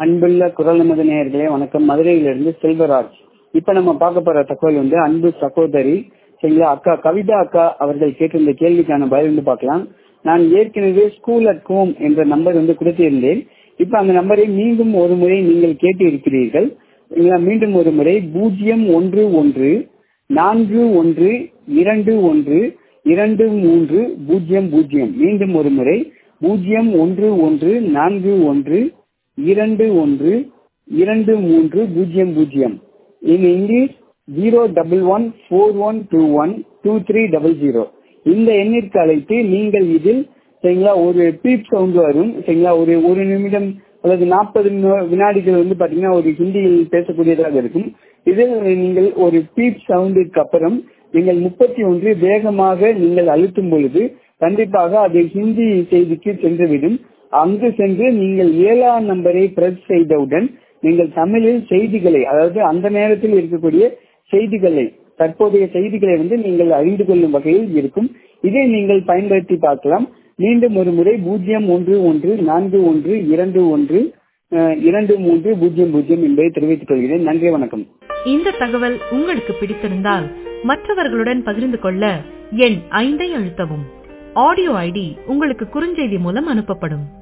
அன்புள்ள குரல் நமது நேயர்களே வணக்கம் மதுரையிலிருந்து செல்வராஜ் இப்ப நம்ம பார்க்க போற தகவல் வந்து அன்பு சகோதரி சரிங்களா அக்கா கவிதா அக்கா அவர்கள் கேட்டிருந்த கேள்விக்கான பதில் வந்து பார்க்கலாம் நான் ஏற்கனவே ஸ்கூல் அட் ஹோம் என்ற நம்பர் வந்து கொடுத்திருந்தேன் இப்ப அந்த நம்பரை மீண்டும் ஒரு முறை நீங்கள் கேட்டு இருக்கிறீர்கள் சரிங்களா மீண்டும் ஒரு முறை பூஜ்ஜியம் ஒன்று ஒன்று நான்கு ஒன்று இரண்டு ஒன்று இரண்டு மூன்று பூஜ்ஜியம் பூஜ்ஜியம் மீண்டும் ஒரு முறை பூஜ்ஜியம் ஒன்று ஒன்று நான்கு ஒன்று இரண்டு ஒன்று இரண்டு மூன்று பூஜ்ஜியம் பூஜ்ஜியம் in English zero double one four one two one two three double zero இந்த எண்ணிற்கு அழைத்து நீங்கள் இதில் சரிங்களா ஒரு பீப் சவுண்ட் வரும் சரிங்களா ஒரு ஒரு நிமிடம் அல்லது நாற்பது வினாடிகள் வந்து பாத்தீங்கன்னா ஒரு ஹிந்தியில் பேசக்கூடியதாக இருக்கும் இதில் நீங்கள் ஒரு பீப் சவுண்டிற்கு அப்புறம் நீங்கள் முப்பத்தி ஒன்று வேகமாக நீங்கள் அழுத்தும் பொழுது கண்டிப்பாக அது ஹிந்தி செய்திக்கு சென்றுவிடும் அங்கு சென்று நீங்கள் ஏழாம் நம்பரை பிரஸ் செய்தவுடன் நீங்கள் தமிழில் செய்திகளை அதாவது அந்த நேரத்தில் இருக்கக்கூடிய செய்திகளை தற்போதைய செய்திகளை வந்து நீங்கள் அறிந்து கொள்ளும் வகையில் இருக்கும் இதை நீங்கள் பயன்படுத்தி பார்க்கலாம் மீண்டும் ஒரு முறை பூஜ்ஜியம் ஒன்று ஒன்று நான்கு ஒன்று இரண்டு ஒன்று இரண்டு மூன்று பூஜ்ஜியம் பூஜ்ஜியம் என்பதை தெரிவித்துக் கொள்கிறேன் நன்றி வணக்கம் இந்த தகவல் உங்களுக்கு பிடித்திருந்தால் மற்றவர்களுடன் பகிர்ந்து கொள்ள எண் ஐந்தை அழுத்தவும் ஆடியோ ஐடி உங்களுக்கு குறுஞ்செய்தி மூலம் அனுப்பப்படும்